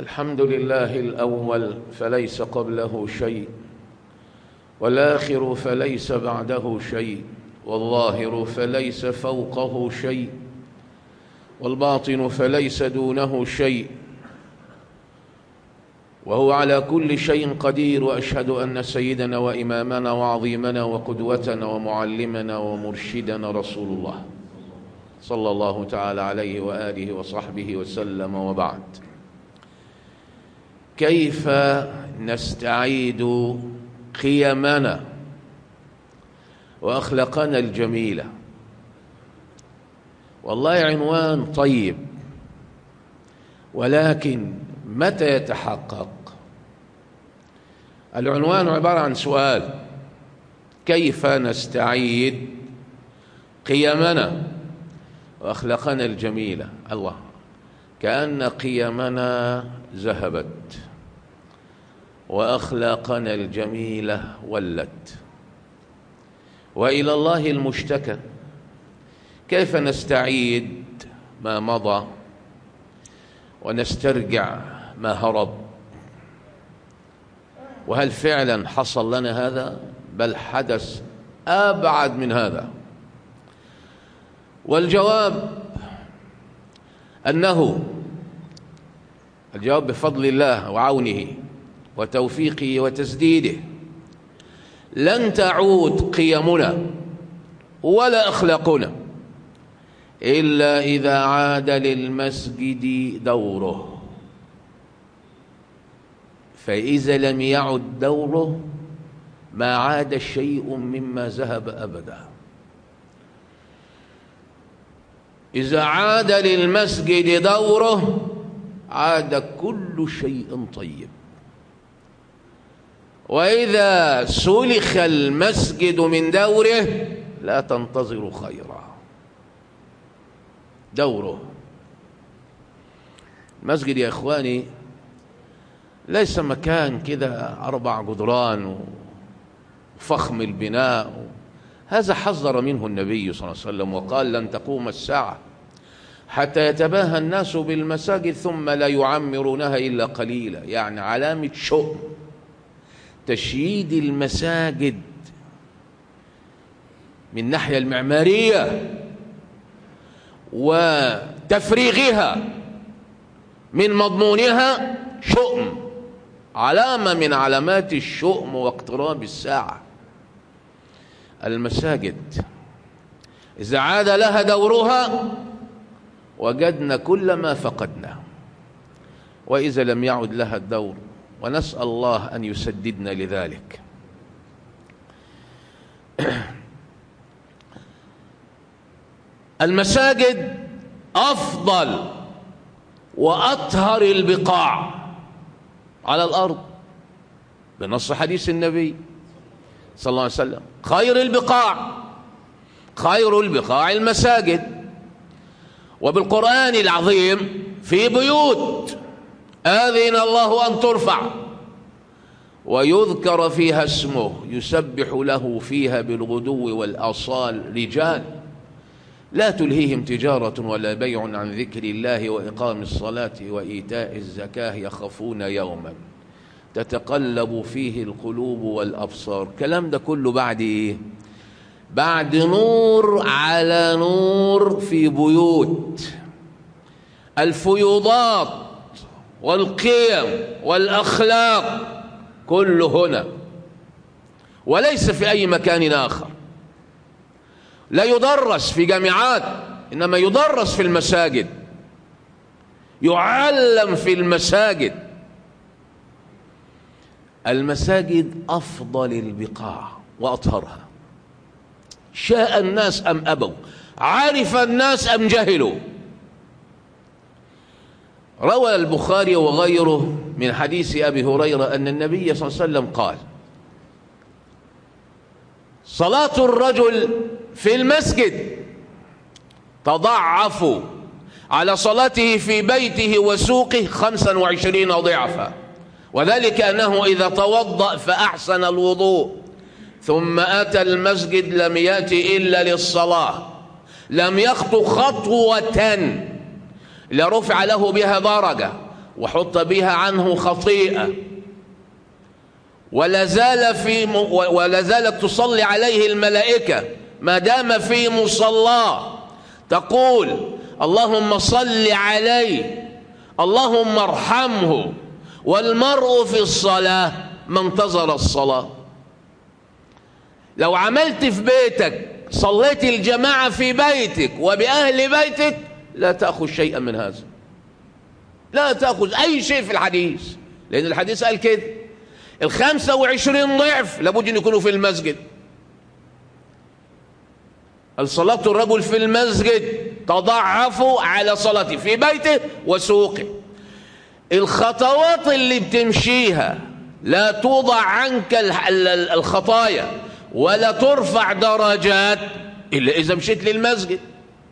الحمد لله الأول فليس قبله شيء والآخر فليس بعده شيء والظاهر فليس فوقه شيء والباطن فليس دونه شيء وهو على كل شيء قدير واشهد ان سيدنا وامامنا وعظيمنا وقدوتنا ومعلمنا ومرشدنا رسول الله صلى الله تعالى عليه واله وصحبه وسلم وبعد كيف نستعيد قيمنا واخلاقنا الجميله والله عنوان طيب ولكن متى يتحقق العنوان عباره عن سؤال كيف نستعيد قيمنا واخلاقنا الجميله الله كان قيمنا ذهبت واخلاقنا الجميله ولت والى الله المشتكى كيف نستعيد ما مضى ونسترجع ما هرب وهل فعلا حصل لنا هذا بل حدث ابعد من هذا والجواب انه الجواب بفضل الله وعونه وتوفيقه وتسديده لن تعود قيمنا ولا اخلاقنا الا اذا عاد للمسجد دوره فاذا لم يعد دوره ما عاد شيء مما ذهب ابدا اذا عاد للمسجد دوره عاد كل شيء طيب واذا سلخ المسجد من دوره لا تنتظر خيرا دوره المسجد يا اخواني ليس مكان كده اربع جدران وفخم البناء هذا حذر منه النبي صلى الله عليه وسلم وقال لن تقوم الساعه حتى يتباهى الناس بالمساجد ثم لا يعمرونها الا قليلا يعني علامه شؤم تشييد المساجد من الناحيه المعماريه وتفريغها من مضمونها شؤم علامه من علامات الشؤم واقتراب الساعه المساجد اذا عاد لها دورها وجدنا كل ما فقدنا واذا لم يعد لها الدور ونسال الله ان يسددنا لذلك المساجد افضل واطهر البقاع على الارض بنص حديث النبي صلى الله عليه وسلم خير البقاع خير البقاع المساجد وبالقران العظيم في بيوت اذن الله ان ترفع ويذكر فيها اسمه يسبح له فيها بالغدو والاصال رجال لا تلهيهم تجارة ولا بيع عن ذكر الله وإقام الصلاة وإيتاء الزكاة يخافون يوما تتقلب فيه القلوب والأبصار كلام ده كله بعد إيه؟ بعد نور على نور في بيوت الفيوضات والقيم والأخلاق كل هنا وليس في أي مكان آخر لا يدرس في جامعات انما يدرس في المساجد يعلم في المساجد المساجد افضل البقاع واطهرها شاء الناس ام ابوا عرف الناس ام جهلوا روى البخاري وغيره من حديث ابي هريره ان النبي صلى الله عليه وسلم قال صلاه الرجل في المسجد تضعف على صلاته في بيته وسوقه خمسا وعشرين ضعفا وذلك أنه إذا توضأ فأحسن الوضوء ثم أتى المسجد لم يأتي إلا للصلاة لم يخطو خطوة لرفع له بها درجة وحط بها عنه خطيئة ولا زال في م... ولا زالت تصلي عليه الملائكة ما دام في مصلاه تقول اللهم صل عليه اللهم ارحمه والمرء في الصلاة ما انتظر الصلاة لو عملت في بيتك صليت الجماعة في بيتك وبأهل بيتك لا تأخذ شيئا من هذا لا تأخذ أي شيء في الحديث لأن الحديث قال كده الخمسة وعشرين ضعف لابد أن يكونوا في المسجد الصلاة الرجل في المسجد تضعف على صلاته في بيته وسوقه الخطوات اللي بتمشيها لا توضع عنك الخطايا ولا ترفع درجات إلا إذا مشيت للمسجد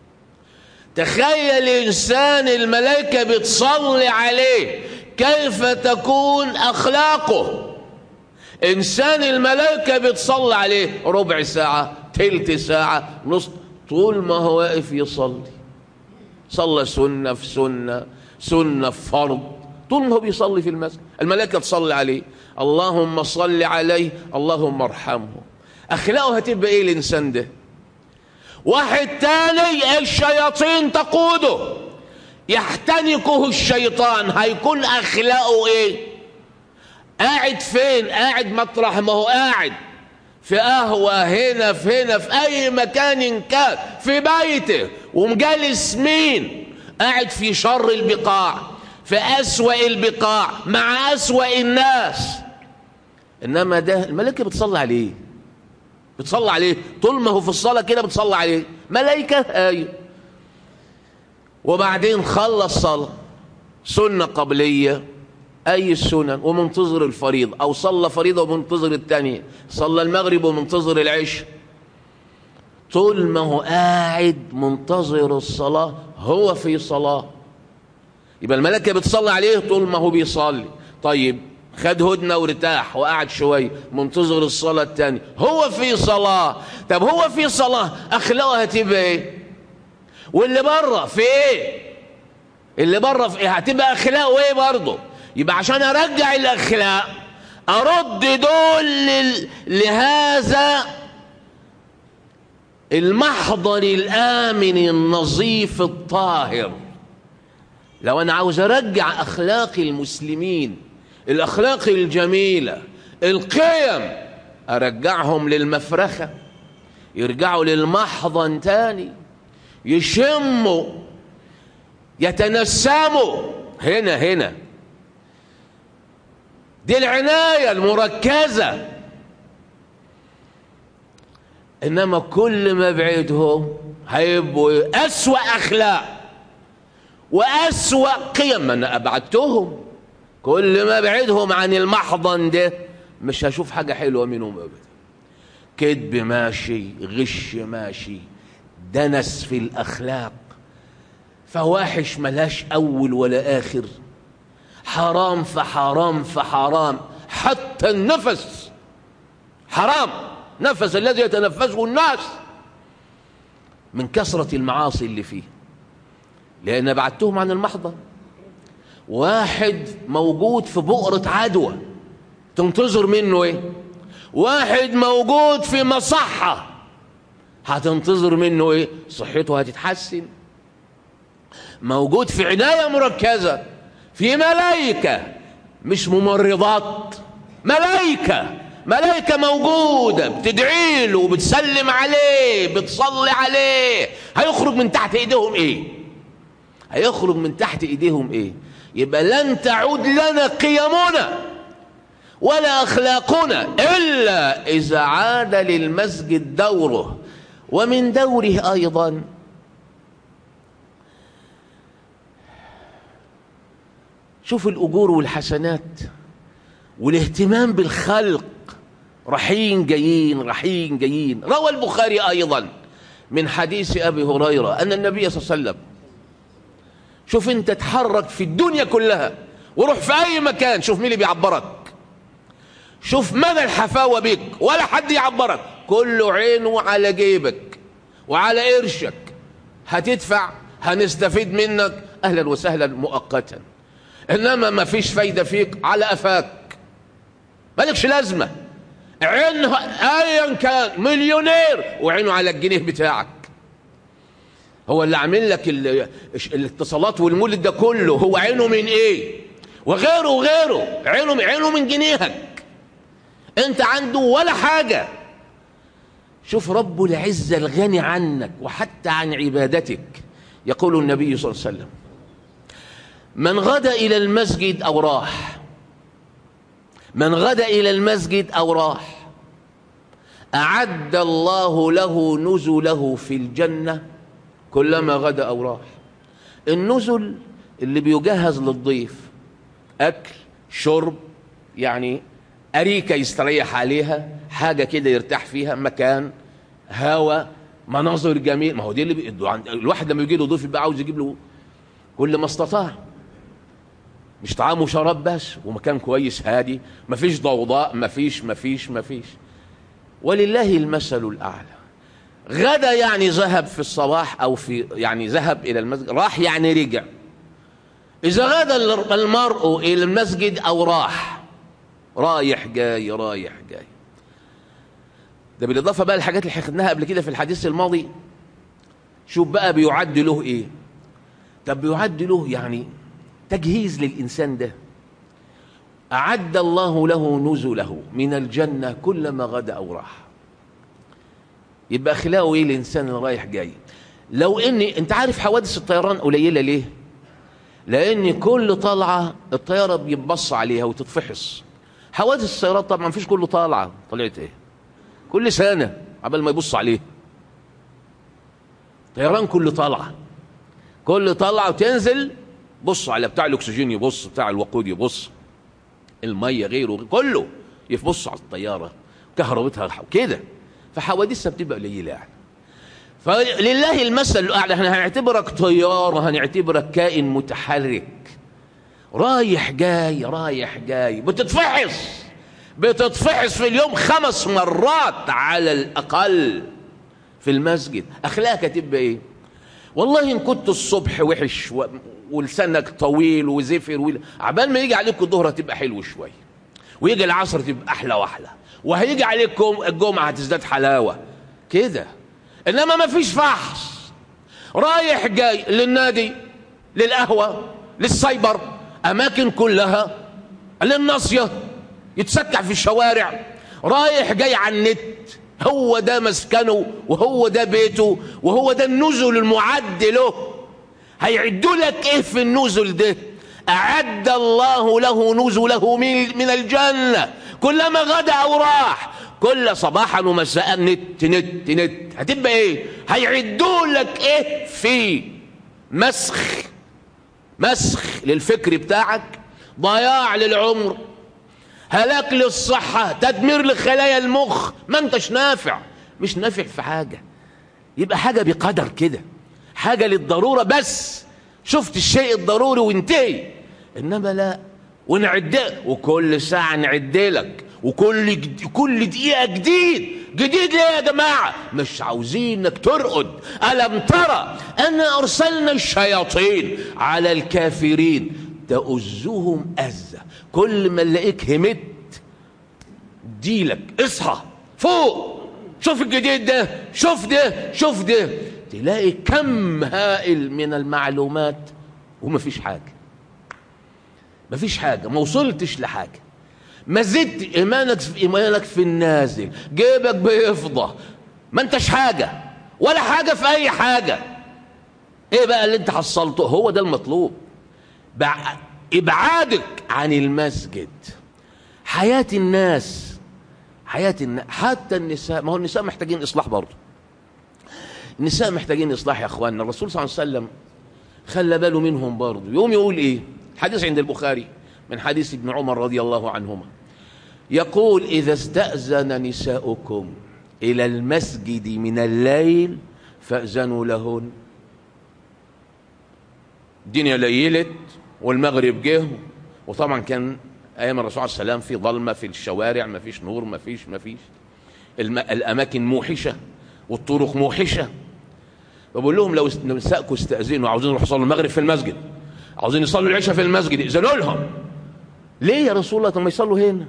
تخيل إنسان الملائكة بتصلي عليه كيف تكون أخلاقه إنسان الملائكة بتصلي عليه ربع ساعة تلت ساعة نص طول ما هو واقف يصلي صلى سنة في سنة سنة في فرض طول ما هو بيصلي في المسجد الملائكة تصلي عليه اللهم صل عليه اللهم ارحمه أخلاقه هتبقى إيه الإنسان ده واحد تاني الشياطين تقوده يحتنكه الشيطان هيكون أخلاقه إيه قاعد فين قاعد مطرح ما هو قاعد في قهوة هنا في هنا في أي مكان كان في بيته ومجالس مين قاعد في شر البقاع في أسوأ البقاع مع أسوأ الناس إنما ده الملائكة بتصلي عليه بتصلي عليه طول ما هو في الصلاة كده بتصلي عليه ملائكة أيوه وبعدين خلص صلاة سنة قبلية أي السنن ومنتظر الفريضة أو صلى فريضة ومنتظر الثانية صلى المغرب ومنتظر العشاء طول ما هو قاعد منتظر الصلاة هو في صلاة يبقى الملائكة بتصلي عليه طول ما هو بيصلي طيب خد هدنة وارتاح وقعد شوية منتظر الصلاة الثانية هو في صلاة طب هو في صلاة أخلاقه هتبقى إيه واللي بره في إيه اللي بره في إيه هتبقى أخلاقه إيه برضه يبقى عشان ارجع الاخلاق ارد دول لل... لهذا المحضر الامن النظيف الطاهر لو انا عاوز ارجع اخلاق المسلمين الاخلاق الجميله القيم ارجعهم للمفرخه يرجعوا للمحضن تاني يشموا يتنسموا هنا هنا دي العناية المركزة إنما كل ما بعدهم هيبقوا أسوأ أخلاق وأسوأ قيم أنا أبعدتهم كل ما بعدهم عن المحضن ده مش هشوف حاجة حلوة منهم أبدا كذب ماشي غش ماشي دنس في الأخلاق فواحش ملاش أول ولا آخر حرام فحرام فحرام حتى النفس حرام نفس الذي يتنفسه الناس من كثرة المعاصي اللي فيه لأن بعدتهم عن المحضر واحد موجود في بؤرة عدوى تنتظر منه ايه واحد موجود في مصحة هتنتظر منه ايه صحته هتتحسن موجود في عناية مركزة في ملائكة مش ممرضات ملائكة ملائكة موجودة بتدعي له وبتسلم عليه بتصلي عليه هيخرج من تحت ايديهم ايه هيخرج من تحت ايديهم ايه يبقى لن تعود لنا قيمنا ولا اخلاقنا الا اذا عاد للمسجد دوره ومن دوره ايضا شوف الأجور والحسنات والاهتمام بالخلق رحين جايين رحين جايين روى البخاري أيضا من حديث أبي هريرة أن النبي صلى الله عليه وسلم شوف أنت تحرك في الدنيا كلها وروح في أي مكان شوف مين اللي بيعبرك شوف مدى الحفاوة بك ولا حد يعبرك كله عينه على جيبك وعلى قرشك هتدفع هنستفيد منك أهلا وسهلا مؤقتا انما ما فيش فايده فيك على قفاك مالكش لازمه عينه ايا كان مليونير وعينه على الجنيه بتاعك هو اللي عامل لك ال- الاتصالات والمولد ده كله هو عينه من ايه وغيره وغيره عينه عينه من جنيهك انت عنده ولا حاجه شوف رب العزه الغني عنك وحتى عن عبادتك يقول النبي صلى الله عليه وسلم من غدا الى المسجد او راح من غدا الى المسجد او راح اعد الله له نزله في الجنه كلما غدا او راح النزل اللي بيجهز للضيف اكل شرب يعني اريكه يستريح عليها حاجه كده يرتاح فيها مكان هوا مناظر جميل ما هو دي اللي بي... الواحد لما يجي له ضيف يبقى عاوز يجيب له كل ما استطاع مش طعام وشراب بس ومكان كويس هادي مفيش ضوضاء مفيش مفيش مفيش ولله المثل الاعلى غدا يعني ذهب في الصباح او في يعني ذهب الى المسجد راح يعني رجع اذا غدا المرء الى المسجد او راح رايح جاي رايح جاي ده بالاضافه بقى الحاجات اللي خدناها قبل كده في الحديث الماضي شوف بقى بيعد له ايه طب بيعد له يعني تجهيز للانسان ده اعد الله له نزله من الجنه كلما غدا او راح يبقى اخلاقه ايه الانسان اللي رايح جاي لو ان انت عارف حوادث الطيران قليله ليه لان كل طلعه الطياره بيبص عليها وتتفحص حوادث السيارات طبعا مفيش كله طالعه طلعت ايه كل سنه قبل ما يبص عليه طيران كل طلعه كل طلعه وتنزل بص على بتاع الاكسجين يبص بتاع الوقود يبص الميه غيره كله يبص على الطياره كهربتها كده فحوادثها بتبقى قليله يعني فلله المثل الاعلى احنا هنعتبرك طياره هنعتبرك كائن متحرك رايح جاي رايح جاي بتتفحص بتتفحص في اليوم خمس مرات على الاقل في المسجد اخلاقك هتبقى ايه والله ان كنت الصبح وحش و... ولسانك طويل وزفر و... عبال ما يجي عليك الظهر هتبقى حلو شويه ويجي العصر تبقى احلى واحلى وهيجي عليكم الجمعه هتزداد حلاوه كده انما ما فيش فحص رايح جاي للنادي للقهوه للسايبر اماكن كلها للناصيه يتسكع في الشوارع رايح جاي على النت هو ده مسكنه وهو ده بيته وهو ده النزل المعد له هيعدوا لك ايه في النزل ده اعد الله له نزله من من الجنه كلما غدا او راح كل صباحا ومساء نت نت نت هتبقى ايه هيعدوا لك ايه في مسخ مسخ للفكر بتاعك ضياع للعمر هلاك للصحة تدمير لخلايا المخ ما انتش نافع مش نافع في حاجة يبقى حاجة بقدر كده حاجة للضرورة بس شفت الشيء الضروري وانتهي انما لا ونعد وكل ساعة نعد لك وكل جد... كل دقيقة جديد جديد ليه يا جماعة مش عاوزينك ترقد ألم ترى أنا أرسلنا الشياطين على الكافرين تؤزهم أزة كل ما نلاقيك همت ديلك اصحى فوق شوف الجديد ده شوف ده شوف ده تلاقي كم هائل من المعلومات ومفيش حاجة مفيش حاجة ما وصلتش لحاجة ما زدت ايمانك في ايمانك في النازل جيبك بيفضى ما انتش حاجه ولا حاجه في اي حاجه ايه بقى اللي انت حصلته هو ده المطلوب ابعادك عن المسجد حياه الناس حياه الناس حتى النساء ما هو النساء محتاجين اصلاح برضه النساء محتاجين اصلاح يا اخواننا الرسول صلى الله عليه وسلم خلى باله منهم برضه يوم يقول ايه حديث عند البخاري من حديث ابن عمر رضي الله عنهما يقول إذا استأذن نساؤكم إلى المسجد من الليل فأذنوا لهن الدنيا ليلت والمغرب جه وطبعا كان أيام الرسول عليه السلام في ظلمة في الشوارع ما فيش نور ما فيش ما فيش الم... الأماكن موحشة والطرق موحشة فبقول لهم لو نساءكم استأذنوا عاوزين يروحوا يصلوا المغرب في المسجد عاوزين يصلوا العشاء في المسجد اذنوا لهم ليه يا رسول الله طب ما يصلوا هنا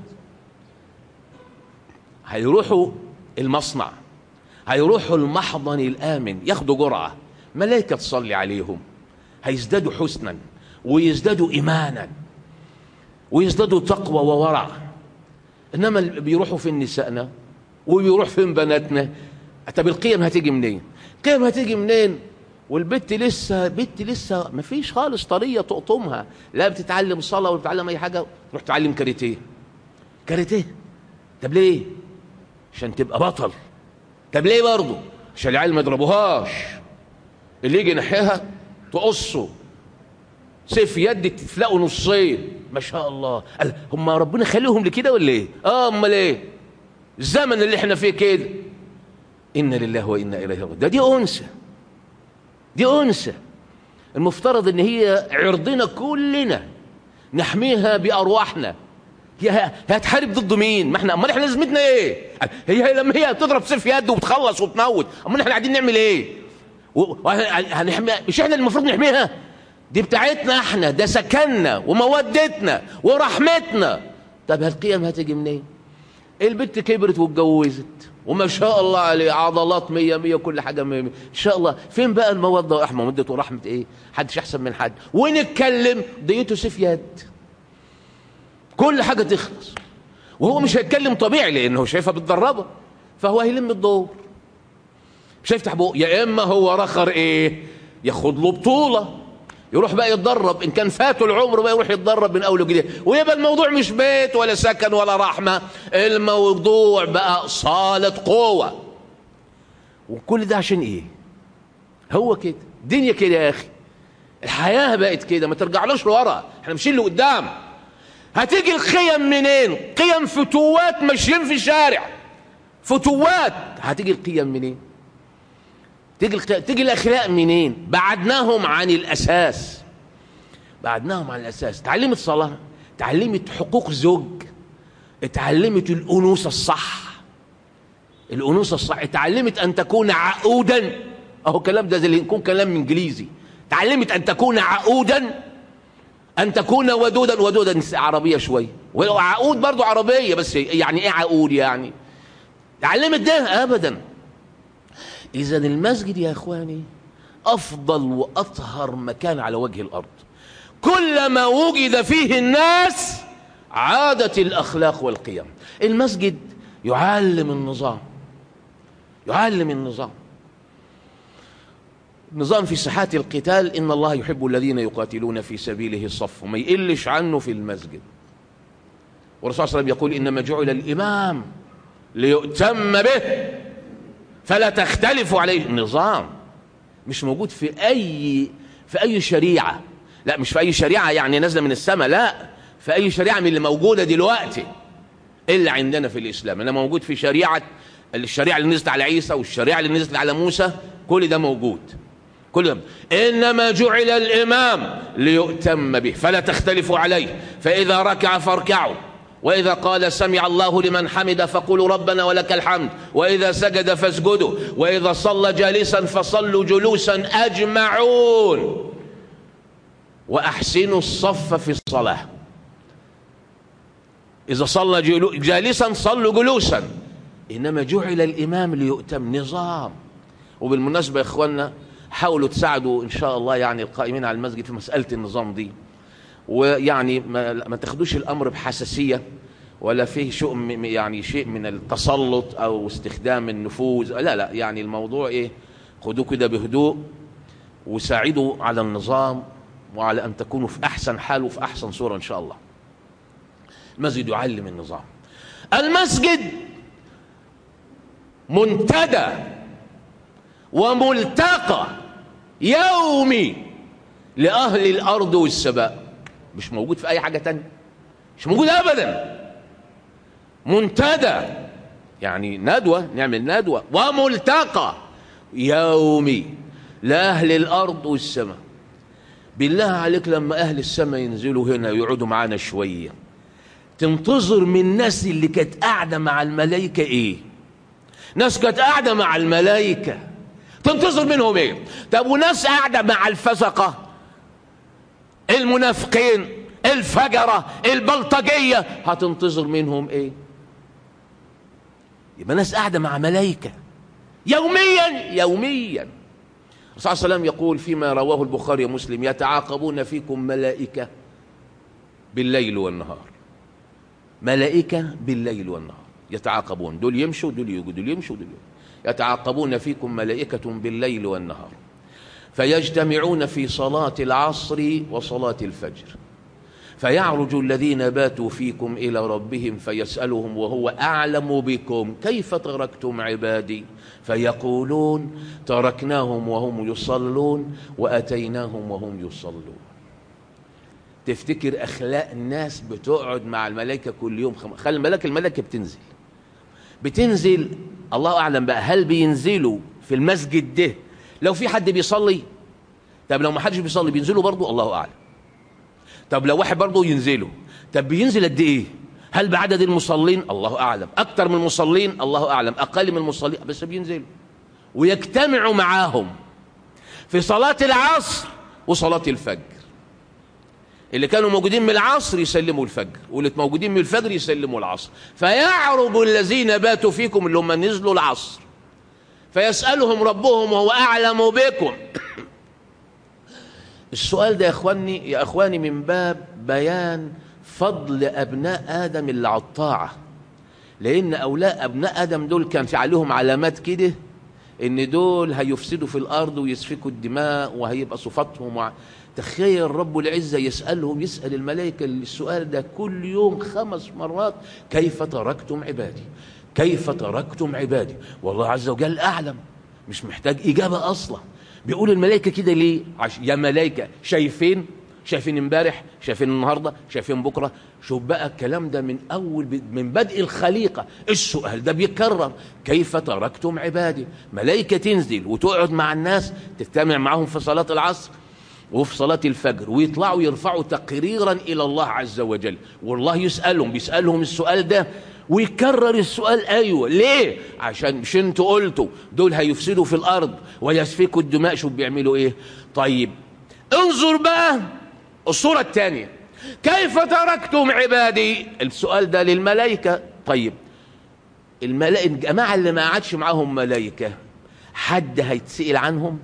هيروحوا المصنع هيروحوا المحضن الآمن ياخدوا جرعة ملائكة تصلي عليهم هيزدادوا حسنا ويزدادوا إيمانا ويزدادوا تقوى وورع إنما اللي بيروحوا فين نسائنا وبيروح فين بناتنا طب القيم هتيجي منين القيم هتيجي منين والبت لسه بنت لسه ما فيش خالص طريقه تقطمها لا بتتعلم صلاه ولا بتتعلم اي حاجه تروح تعلم كاراتيه كاراتيه طب ليه عشان تبقى بطل طب ليه برضه عشان العيال ما يضربوهاش اللي يجي ناحيها تقصه سيف يد تفلقه نصين ما شاء الله قال هم ربنا خليهم لكده ولا ايه اه امال ايه الزمن اللي احنا فيه كده انا لله وانا اليه راجعون ده دي انثى دي انثى المفترض ان هي عرضنا كلنا نحميها بارواحنا هي هتحارب ضد مين؟ ما احنا امال احنا لازمتنا ايه؟ هي, هي لما هي تضرب سيف يد وبتخلص وتموت امال احنا قاعدين نعمل ايه؟ هنحمي مش احنا اللي المفروض نحميها؟ دي بتاعتنا احنا ده سكننا ومودتنا ورحمتنا طب هالقيم هتيجي منين؟ البنت كبرت واتجوزت وما شاء الله عليه عضلات مية مية كل حاجة مية مية إن شاء الله فين بقى المودة ورحمة مودة ورحمة إيه حدش أحسن من حد ونتكلم ديته سيف يد كل حاجة تخلص وهو مش هيتكلم طبيعي لأنه شايفها بتدربه فهو هيلم الدور مش هيفتح بقه يا إما هو رخر إيه ياخد له بطولة يروح بقى يتدرب ان كان فاته العمر بقى يروح يتدرب من اول وجديد ويبقى الموضوع مش بيت ولا سكن ولا رحمه الموضوع بقى صاله قوه وكل ده عشان ايه هو كده الدنيا كده يا اخي الحياه بقت كده ما ترجعلوش لورا احنا ماشيين لقدام هتيجي القيم منين قيم فتوات ماشيين في الشارع فتوات هتيجي القيم منين تيجي الق... تيجي الاخلاق منين بعدناهم عن الاساس بعدناهم عن الاساس تعلمت صلاه تعلمت حقوق زوج اتعلمت الانوثه الصح الانوثه الصح اتعلمت ان تكون عقودا اهو كلام ده زي اللي يكون كلام انجليزي تعلمت ان تكون عقودا ان تكون ودودا ودودا عربيه شويه وعقود برضو عربيه بس يعني ايه عقود يعني تعلمت ده ابدا إذا المسجد يا إخواني أفضل وأطهر مكان على وجه الأرض كلما وجد فيه الناس عادت الأخلاق والقيم المسجد يعلم النظام يعلم النظام نظام في ساحات القتال إن الله يحب الذين يقاتلون في سبيله الصف وما يقلش عنه في المسجد والرسول صلى الله عليه وسلم يقول إنما جعل الإمام ليؤتم به فلا تختلفوا عليه النظام مش موجود في اي في اي شريعه لا مش في اي شريعه يعني نازله من السماء لا في اي شريعه من اللي موجوده دلوقتي الا عندنا في الاسلام انا موجود في شريعه الشريعه اللي نزلت على عيسى والشريعه اللي نزلت على موسى كل ده موجود كل ده انما جعل الامام ليؤتم به فلا تختلفوا عليه فاذا ركع فاركعوا وإذا قال سمع الله لمن حمد فقولوا ربنا ولك الحمد وإذا سجد فاسجدوا وإذا صلى جالسا فصلوا جلوسا أجمعون وأحسنوا الصف في الصلاة إذا صلى جالسا صلوا جلوسا إنما جعل الإمام ليؤتم نظام وبالمناسبة يا إخواننا حاولوا تساعدوا إن شاء الله يعني القائمين على المسجد في مسألة النظام دي ويعني ما, ما تاخدوش الامر بحساسيه ولا فيه شيء يعني شيء من التسلط او استخدام النفوذ لا لا يعني الموضوع ايه خدوه كده بهدوء وساعدوا على النظام وعلى ان تكونوا في احسن حال وفي احسن صوره ان شاء الله المسجد يعلم النظام المسجد منتدى وملتقى يومي لاهل الارض والسماء مش موجود في اي حاجه تانية مش موجود ابدا منتدى يعني ندوه نعمل ندوه وملتقى يومي لاهل الارض والسماء بالله عليك لما اهل السماء ينزلوا هنا ويقعدوا معانا شويه تنتظر من الناس اللي كانت قاعده مع الملائكه ايه ناس كانت قاعده مع الملائكه تنتظر منهم ايه طب وناس قاعده مع الفسقه المنافقين الفجرة البلطجية هتنتظر منهم ايه يبقى ناس قاعدة مع ملائكة يوميا يوميا الرسول صلى الله عليه وسلم يقول فيما رواه البخاري ومسلم يتعاقبون فيكم ملائكة بالليل والنهار ملائكة بالليل والنهار يتعاقبون دول يمشوا دول يجوا دول يمشوا دول يجوا يتعاقبون فيكم ملائكة بالليل والنهار فيجتمعون في صلاة العصر وصلاة الفجر فيعرج الذين باتوا فيكم إلى ربهم فيسألهم وهو أعلم بكم كيف تركتم عبادي فيقولون تركناهم وهم يصلون وأتيناهم وهم يصلون تفتكر أخلاق الناس بتقعد مع الملائكة كل يوم خم... خلي الملائكة الملائكة بتنزل بتنزل الله أعلم بقى هل بينزلوا في المسجد ده لو في حد بيصلي طب لو ما حدش بيصلي بينزلوا برضو الله أعلم طب لو واحد برضه ينزله طب بينزل قد ايه هل بعدد المصلين الله اعلم اكتر من المصلين الله اعلم اقل من المصلين بس بينزلوا ويجتمعوا معاهم في صلاة العصر وصلاة الفجر اللي كانوا موجودين من العصر يسلموا الفجر واللي موجودين من الفجر يسلموا العصر فيعرج الذين باتوا فيكم اللي هم نزلوا العصر فيسألهم ربهم وهو أعلم بكم السؤال ده يا اخواني يا اخواني من باب بيان فضل ابناء ادم اللي على الطاعه لان اولاد ابناء ادم دول كان في عليهم علامات كده ان دول هيفسدوا في الارض ويسفكوا الدماء وهيبقى صفاتهم وع... تخيل رب العزه يسالهم يسال الملائكه السؤال ده كل يوم خمس مرات كيف تركتم عبادي كيف تركتم عبادي والله عز وجل اعلم مش محتاج اجابه اصلا بيقول الملائكة كده ليه عش... يا ملائكة شايفين شايفين امبارح شايفين النهاردة شايفين بكرة شوف بقى الكلام ده من أول ب... من بدء الخليقة السؤال ده بيتكرر كيف تركتم عبادي ملائكة تنزل وتقعد مع الناس تجتمع معهم في صلاة العصر وفي صلاة الفجر ويطلعوا يرفعوا تقريرا إلى الله عز وجل والله يسألهم بيسألهم السؤال ده ويكرر السؤال ايوه ليه عشان مش انتوا قلتوا دول هيفسدوا في الارض ويسفكوا الدماء شوف بيعملوا ايه طيب انظر بقى الصوره الثانيه كيف تركتم عبادي السؤال ده للملائكه طيب الملائكه الجماعه اللي ما قعدش معاهم ملائكه حد هيتسال عنهم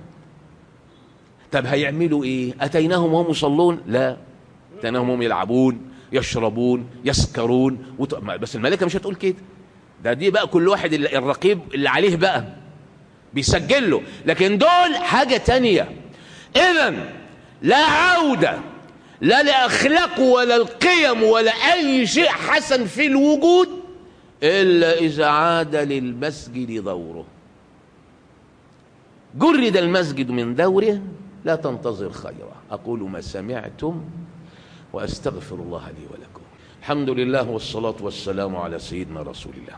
طب هيعملوا ايه اتيناهم وهم يصلون لا اتيناهم وهم يلعبون يشربون يسكرون وط... بس الملائكه مش هتقول كده ده دي بقى كل واحد الرقيب اللي عليه بقى بيسجل له لكن دول حاجة تانية اذا لا عودة لا لأخلاق ولا القيم ولا أي شيء حسن في الوجود إلا إذا عاد للمسجد دوره جرد المسجد من دوره لا تنتظر خيرا أقول ما سمعتم وأستغفر الله لي ولكم الحمد لله والصلاة والسلام على سيدنا رسول الله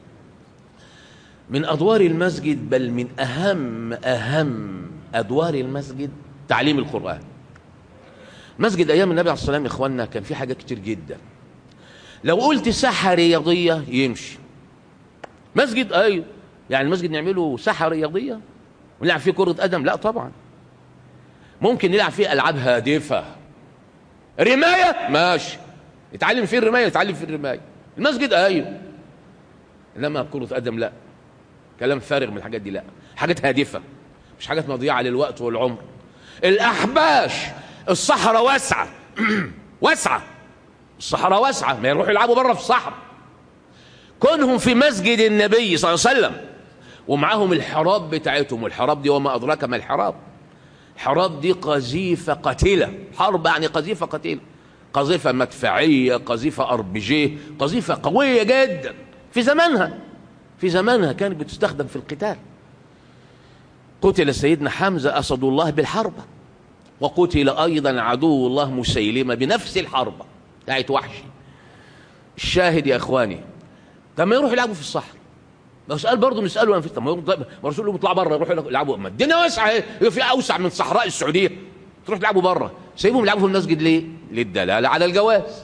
من أدوار المسجد بل من أهم أهم أدوار المسجد تعليم القرآن مسجد أيام النبي عليه الصلاة والسلام يا إخواننا كان في حاجات كتير جدا لو قلت ساحة رياضية يمشي مسجد أيوه يعني المسجد نعمله ساحة رياضية ونلعب فيه كرة قدم لا طبعا ممكن نلعب فيه ألعاب هادفة رماية ماشي يتعلم فيه الرماية يتعلم فيه الرماية المسجد أيوه إنما كرة قدم لا كلام فارغ من الحاجات دي لا حاجات هادفة مش حاجات مضيعة للوقت والعمر الأحباش الصحراء واسعة واسعة الصحراء واسعة ما يروحوا يلعبوا بره في الصحراء كونهم في مسجد النبي صلى الله عليه وسلم ومعاهم الحراب بتاعتهم والحراب دي وما أدراك ما الحراب الحراب دي قذيفة قتيلة حرب يعني قذيفة قتيلة قذيفة مدفعية قذيفة أربجيه قذيفة قوية جدا في زمانها في زمانها كانت بتستخدم في القتال قتل سيدنا حمزة أسد الله بالحربة وقتل أيضا عدو الله مسيلمة بنفس الحربة بتاعت وحشي الشاهد يا إخواني طب ما يروحوا يلعبوا في الصحراء بس سؤال برضه نسأله طب ما الرسول يطلع بره يروحوا يلعبوا ما الدنيا واسعة ايه في أوسع من صحراء السعودية تروح تلعبوا بره سيبهم يلعبوا في المسجد ليه؟ للدلالة على الجواز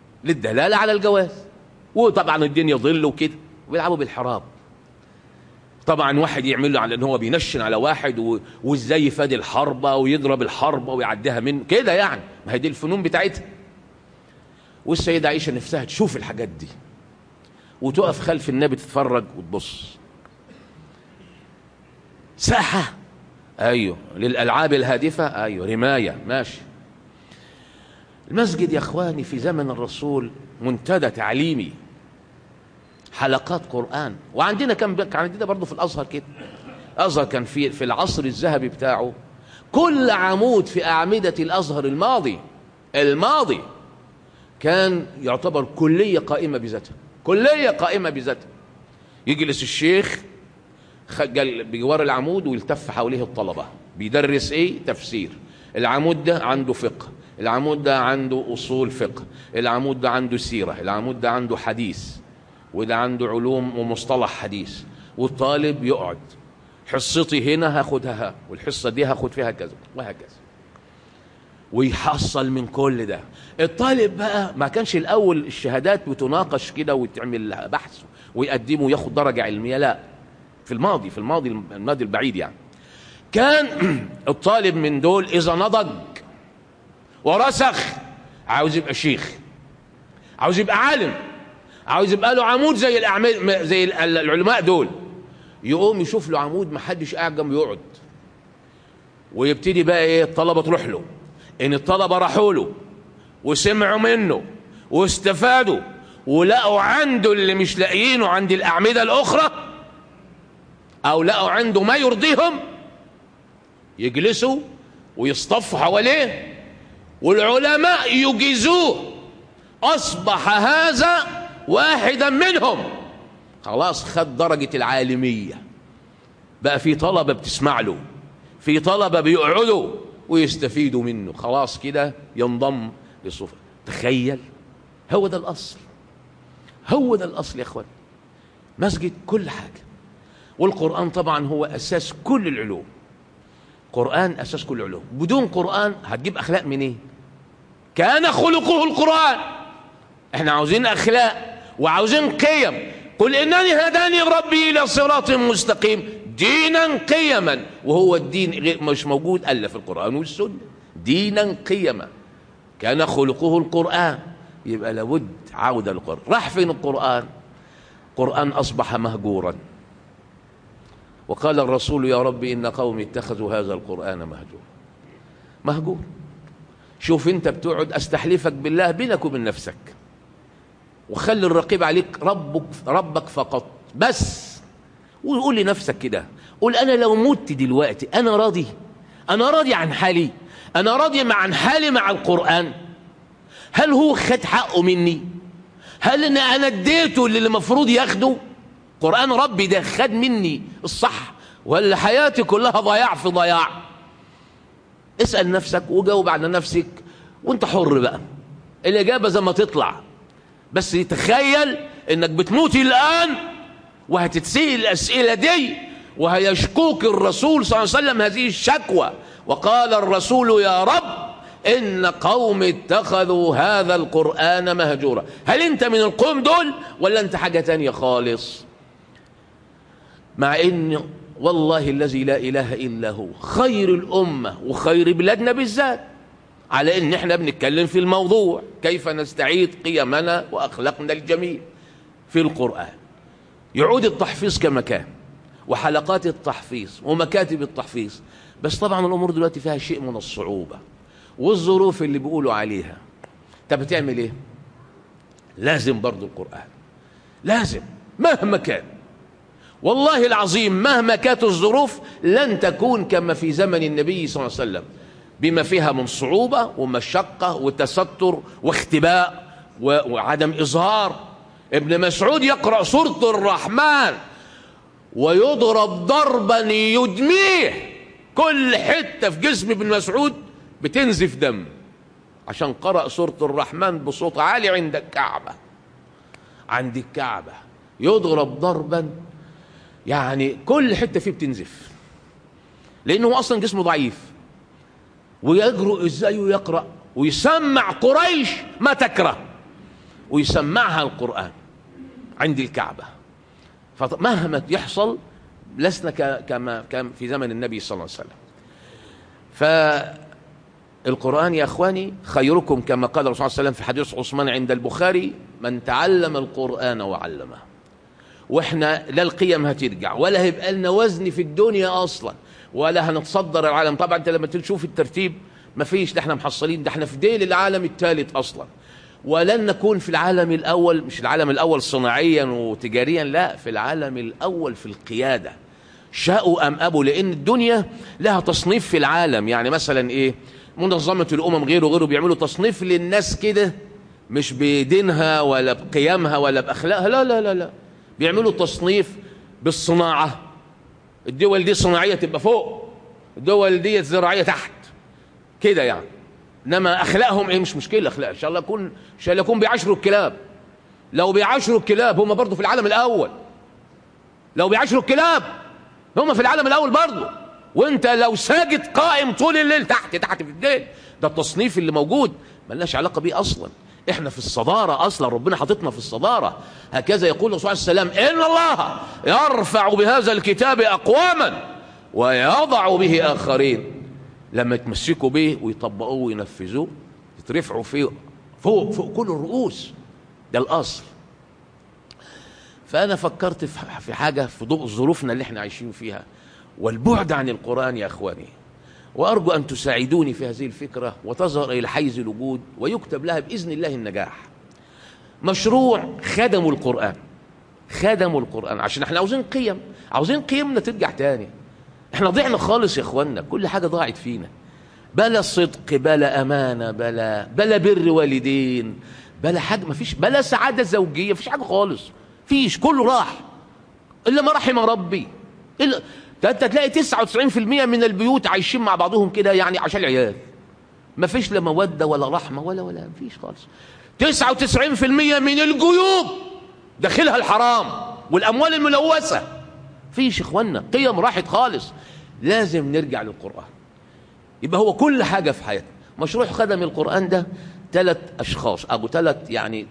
للدلالة على الجواز وطبعا الدنيا ظل وكده ويلعبوا بالحراب طبعا واحد يعمل له على ان هو بينشن على واحد و... وازاي يفادي الحربه ويضرب الحربه ويعديها منه كده يعني ما هي دي الفنون بتاعتها والسيده عائشه نفسها تشوف الحاجات دي وتقف خلف النبي تتفرج وتبص ساحه ايوه للالعاب الهادفه ايوه رمايه ماشي المسجد يا اخواني في زمن الرسول منتدى تعليمي حلقات قرآن وعندنا كان كان عندنا برضه في الأزهر كده الأزهر كان في في العصر الذهبي بتاعه كل عمود في أعمدة الأزهر الماضي الماضي كان يعتبر كلية قائمة بذاتها كلية قائمة بذاتها يجلس الشيخ بجوار العمود ويلتف حواليه الطلبة بيدرس ايه تفسير العمود ده عنده فقه العمود ده عنده أصول فقه العمود ده عنده سيرة العمود ده عنده حديث وده عنده علوم ومصطلح حديث والطالب يقعد حصتي هنا هاخدها والحصة دي هاخد فيها كذا وهكذا ويحصل من كل ده الطالب بقى ما كانش الأول الشهادات بتناقش كده وتعمل بحث ويقدمه وياخد درجة علمية لا في الماضي في الماضي الماضي البعيد يعني كان الطالب من دول إذا نضج ورسخ عاوز يبقى شيخ عاوز يبقى عالم عاوز يبقى له عمود زي الاعمال زي العلماء دول يقوم يشوف له عمود ما حدش قاعد جنبه يقعد ويبتدي بقى ايه الطلبه تروح له ان الطلبه راحوا له وسمعوا منه واستفادوا ولقوا عنده اللي مش لاقيينه عند الاعمده الاخرى او لقوا عنده ما يرضيهم يجلسوا ويصطفوا حواليه والعلماء يجيزوه اصبح هذا واحدا منهم خلاص خد درجة العالمية بقى في طلبة بتسمع له في طلبة بيقعدوا ويستفيدوا منه خلاص كده ينضم للصوفة تخيل هو ده الأصل هو ده الأصل يا أخوان مسجد كل حاجة والقرآن طبعا هو أساس كل العلوم قرآن أساس كل العلوم بدون قرآن هتجيب أخلاق منين إيه؟ كان خلقه القرآن احنا عاوزين أخلاق وعاوزين قيم قل إنني هداني ربي إلى صراط مستقيم دينا قيما وهو الدين غير مش موجود إلا في القرآن والسنة دينا قيما كان خلقه القرآن يبقى لابد عودة للقرآن راح فين القرآن قرآن أصبح مهجورا وقال الرسول يا رب إن قومي اتخذوا هذا القرآن مهجورا مهجور شوف انت بتقعد استحلفك بالله بينك وبين نفسك وخلي الرقيب عليك ربك ربك فقط بس وقول لنفسك كده قول انا لو مت دلوقتي انا راضي انا راضي عن حالي انا راضي عن حالي مع القران هل هو خد حقه مني هل انا انا اديته اللي المفروض ياخده قران ربي ده خد مني الصح ولا حياتي كلها ضياع في ضياع اسال نفسك وجاوب على نفسك وانت حر بقى الاجابه زي ما تطلع بس تخيل انك بتموت الان وهتتسئل الاسئله دي وهيشكوك الرسول صلى الله عليه وسلم هذه الشكوى وقال الرسول يا رب ان قوم اتخذوا هذا القران مهجورا هل انت من القوم دول ولا انت حاجه تانية خالص مع ان والله الذي لا اله الا هو خير الامه وخير بلادنا بالذات على ان احنا بنتكلم في الموضوع كيف نستعيد قيمنا واخلاقنا الجميل في القران يعود التحفيظ كما كان وحلقات التحفيظ ومكاتب التحفيظ بس طبعا الامور دلوقتي فيها شيء من الصعوبه والظروف اللي بيقولوا عليها طب بتعمل ايه لازم برضو القران لازم مهما كان والله العظيم مهما كانت الظروف لن تكون كما في زمن النبي صلى الله عليه وسلم بما فيها من صعوبة ومشقة وتستر واختباء وعدم إظهار ابن مسعود يقرأ سورة الرحمن ويضرب ضربا يدميه كل حتة في جسم ابن مسعود بتنزف دم عشان قرأ سورة الرحمن بصوت عالي عند الكعبة عند الكعبة يضرب ضربا يعني كل حتة فيه بتنزف لأنه أصلا جسمه ضعيف ويجرؤ ازاي ويقرأ ويسمع قريش ما تكره ويسمعها القرآن عند الكعبة فمهما يحصل لسنا كما كان في زمن النبي صلى الله عليه وسلم فالقرآن يا أخواني خيركم كما قال الرسول صلى الله عليه وسلم في حديث عثمان عند البخاري من تعلم القرآن وعلمه واحنا لا القيم هترجع ولا هيبقى لنا وزن في الدنيا اصلا ولا هنتصدر العالم طبعا انت لما تشوف الترتيب ما فيش ده احنا محصلين ده احنا في ديل العالم الثالث اصلا ولن نكون في العالم الاول مش العالم الاول صناعيا وتجاريا لا في العالم الاول في القياده شاءوا ام ابوا لان الدنيا لها تصنيف في العالم يعني مثلا ايه منظمه الامم غيره غيره بيعملوا تصنيف للناس كده مش بدينها ولا بقيمها ولا باخلاقها لا لا لا لا بيعملوا تصنيف بالصناعه الدول دي صناعيه تبقى فوق الدول دي زراعيه تحت كده يعني انما اخلاقهم ايه مش مشكله اخلاق ان شاء الله يكون ان شاء الله يكون بيعاشروا الكلاب لو بيعاشروا الكلاب هم برضه في العالم الاول لو بيعاشروا الكلاب هم في العالم الاول برضه وانت لو ساجد قائم طول الليل تحت تحت في الليل ده التصنيف اللي موجود ملناش علاقه بيه اصلا احنا في الصداره اصلا ربنا حاططنا في الصداره هكذا يقول الرسول عليه السلام ان الله يرفع بهذا الكتاب اقواما ويضع به اخرين لما يتمسكوا به ويطبقوه وينفذوه يترفعوا فيه فوق فوق كل الرؤوس ده الاصل فانا فكرت في حاجه في ضوء ظروفنا اللي احنا عايشين فيها والبعد عن القران يا اخواني وارجو ان تساعدوني في هذه الفكره وتظهر الى حيز الوجود ويكتب لها باذن الله النجاح مشروع خدموا القران خدموا القران عشان احنا عاوزين قيم عاوزين قيمنا ترجع تاني احنا ضعنا خالص يا اخوانا كل حاجه ضاعت فينا بلا صدق بلا امانه بلا بلا بر والدين بلا حاجه ما فيش بلا سعاده زوجيه فيش حاجه خالص فيش كله راح الا ما رحم ربي الا ده انت تلاقي 99% من البيوت عايشين مع بعضهم كده يعني عشان العيال ما فيش لا موده ولا رحمه ولا ولا ما فيش خالص 99% من الجيوب داخلها الحرام والاموال الملوثه فيش اخوانا قيم راحت خالص لازم نرجع للقران يبقى هو كل حاجه في حياتنا مشروع خدم القران ده ثلاث اشخاص او ثلاث يعني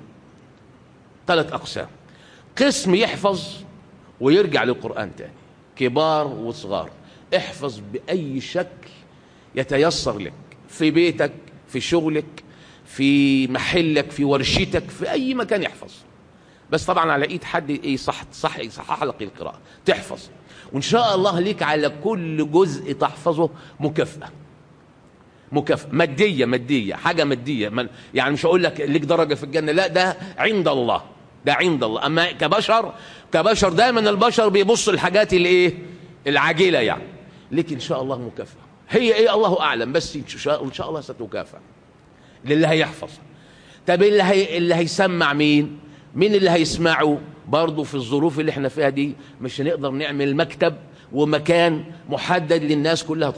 ثلاث اقسام قسم يحفظ ويرجع للقران تاني كبار وصغار احفظ باي شكل يتيسر لك في بيتك في شغلك في محلك في ورشتك في اي مكان يحفظ بس طبعا على ايد حد ايه صح صح يصحح لك القراءه تحفظ وان شاء الله ليك على كل جزء تحفظه مكافاه مكافاه ماديه ماديه حاجه ماديه من يعني مش هقول لك ليك درجه في الجنه لا ده عند الله ده عند الله اما كبشر كبشر دايما البشر بيبص الحاجات الايه العاجله يعني ليك ان شاء الله مكافاه هي ايه الله اعلم بس ان شاء, إن شاء الله ستكافئ للي هيحفظ طب اللي هي اللي هيسمع مين مين اللي هيسمعه برضه في الظروف اللي احنا فيها دي مش هنقدر نعمل مكتب ومكان محدد للناس كلها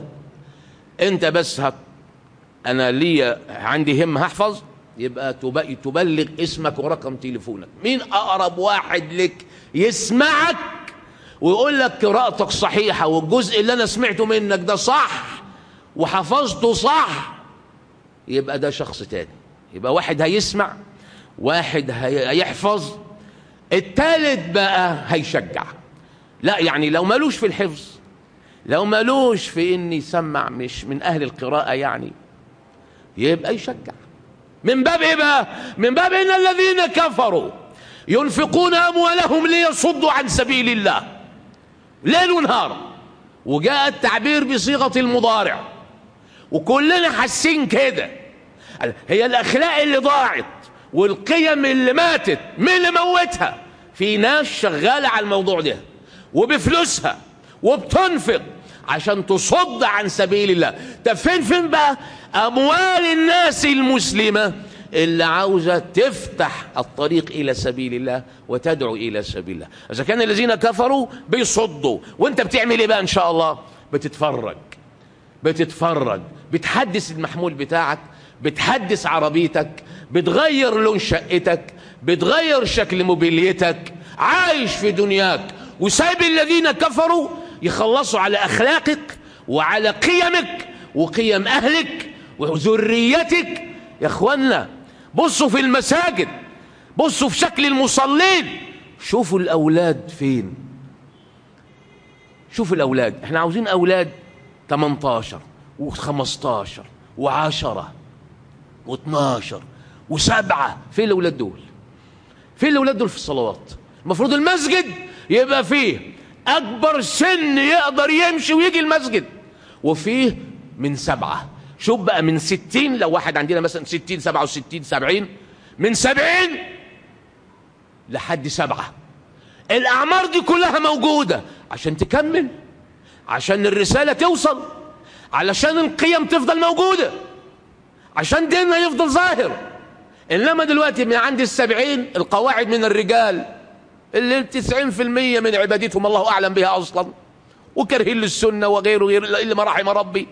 انت بس هت انا ليا عندي هم هحفظ يبقى تبلغ اسمك ورقم تليفونك مين اقرب واحد لك يسمعك ويقول لك قراءتك صحيحه والجزء اللي انا سمعته منك ده صح وحفظته صح يبقى ده شخص تاني يبقى واحد هيسمع واحد هيحفظ التالت بقى هيشجع لا يعني لو مالوش في الحفظ لو مالوش في ان يسمع مش من اهل القراءة يعني يبقى يشجع من باب ايه بقى من باب ان الذين كفروا ينفقون اموالهم ليصدوا عن سبيل الله ليل ونهار وجاء التعبير بصيغة المضارع وكلنا حاسين كده هي الاخلاق اللي ضاعت والقيم اللي ماتت مين اللي موتها في ناس شغالة على الموضوع ده وبفلوسها وبتنفق عشان تصد عن سبيل الله طب فين فين بقى اموال الناس المسلمة اللي عاوزة تفتح الطريق إلى سبيل الله وتدعو إلى سبيل الله إذا كان الذين كفروا بيصدوا وانت بتعمل ايه بقى إن شاء الله بتتفرج بتتفرج بتحدث المحمول بتاعك بتحدث عربيتك بتغير لون شقتك بتغير شكل موبيليتك عايش في دنياك وسايب الذين كفروا يخلصوا على أخلاقك وعلى قيمك وقيم أهلك وذريتك يا اخوانا بصوا في المساجد بصوا في شكل المصلين شوفوا الأولاد فين شوف الأولاد احنا عاوزين أولاد 18 و15 و10 و12 وسبعة فين الأولاد دول فين الأولاد دول في الصلوات المفروض المسجد يبقى فيه أكبر سن يقدر يمشي ويجي المسجد وفيه من سبعة شوف بقى من ستين لو واحد عندنا مثلا ستين سبعة وستين سبعين من سبعين لحد سبعة الأعمار دي كلها موجودة عشان تكمل عشان الرسالة توصل علشان القيم تفضل موجودة عشان ديننا يفضل ظاهر إنما دلوقتي من عند السبعين القواعد من الرجال اللي التسعين في المية من عبادتهم الله أعلم بها أصلا وكرهين للسنة وغيره غير إلا ما رحم ربي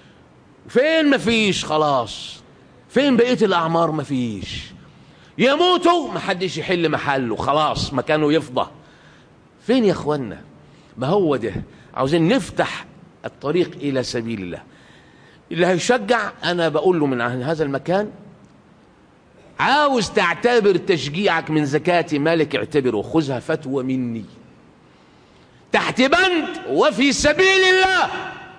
فين مفيش خلاص فين بقية الأعمار مفيش يموتوا محدش يحل محله خلاص مكانه يفضى فين يا اخوانا ما هو ده عاوزين نفتح الطريق الى سبيل الله اللي هيشجع انا بقول له من هذا المكان عاوز تعتبر تشجيعك من زكاة مالك اعتبره خذها فتوى مني تحت بند وفي سبيل الله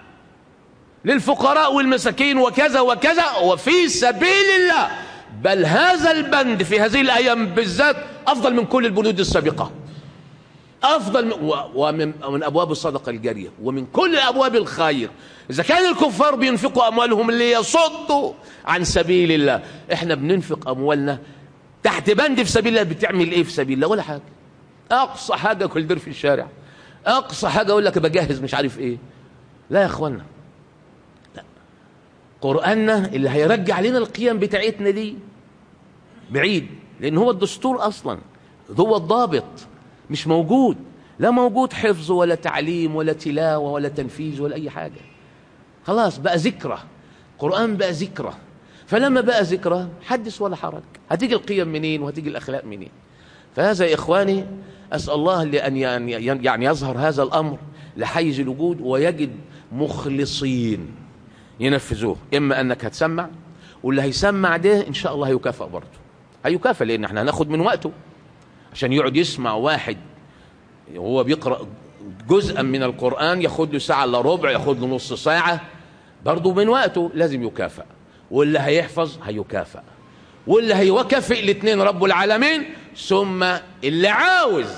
للفقراء والمساكين وكذا وكذا وفي سبيل الله بل هذا البند في هذه الأيام بالذات أفضل من كل البنود السابقة أفضل من ومن من أبواب الصدقة الجارية ومن كل أبواب الخير إذا كان الكفار بينفقوا أموالهم ليصدوا عن سبيل الله إحنا بننفق أموالنا تحت بند في سبيل الله بتعمل إيه في سبيل الله ولا حاجة أقصى حاجة كل دير في الشارع أقصى حاجة أقول لك بجهز مش عارف إيه لا يا إخوانا لا قرآننا اللي هيرجع لنا القيم بتاعتنا دي بعيد لأن هو الدستور أصلا هو الضابط مش موجود لا موجود حفظ ولا تعليم ولا تلاوة ولا تنفيذ ولا أي حاجة خلاص بقى ذكرى قرآن بقى ذكرى فلما بقى ذكرى حدث ولا حرج هتيجي القيم منين وهتيجي الأخلاق منين فهذا يا إخواني أسأل الله لأن يعني يظهر هذا الأمر لحيز الوجود ويجد مخلصين ينفذوه إما أنك هتسمع واللي هيسمع ده إن شاء الله هيكافئ برضه هيكافئ لأن احنا هناخد من وقته عشان يقعد يسمع واحد وهو بيقرأ جزءا من القرآن ياخد له ساعة الا ربع ياخد له نص ساعة برضه من وقته لازم يكافئ واللي هيحفظ هيكافئ واللي هيكافئ الاثنين رب العالمين ثم اللي عاوز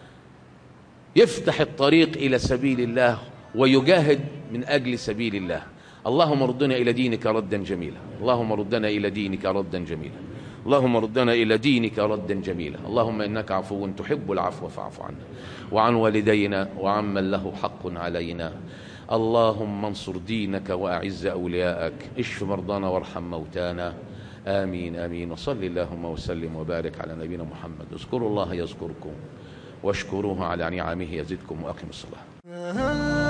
يفتح الطريق إلى سبيل الله ويجاهد من أجل سبيل الله اللهم ردنا إلى دينك ردا جميلا اللهم ردنا إلى دينك ردا جميلا اللهم ردنا إلى دينك ردا جميلا اللهم إنك عفو تحب العفو فاعف عنا وعن والدينا وعمن له حق علينا اللهم انصر دينك وأعز أولياءك اشف مرضانا وارحم موتانا آمين آمين وصل اللهم وسلم وبارك على نبينا محمد اذكروا الله يذكركم واشكروه على نعمه يزدكم وأقم الصلاة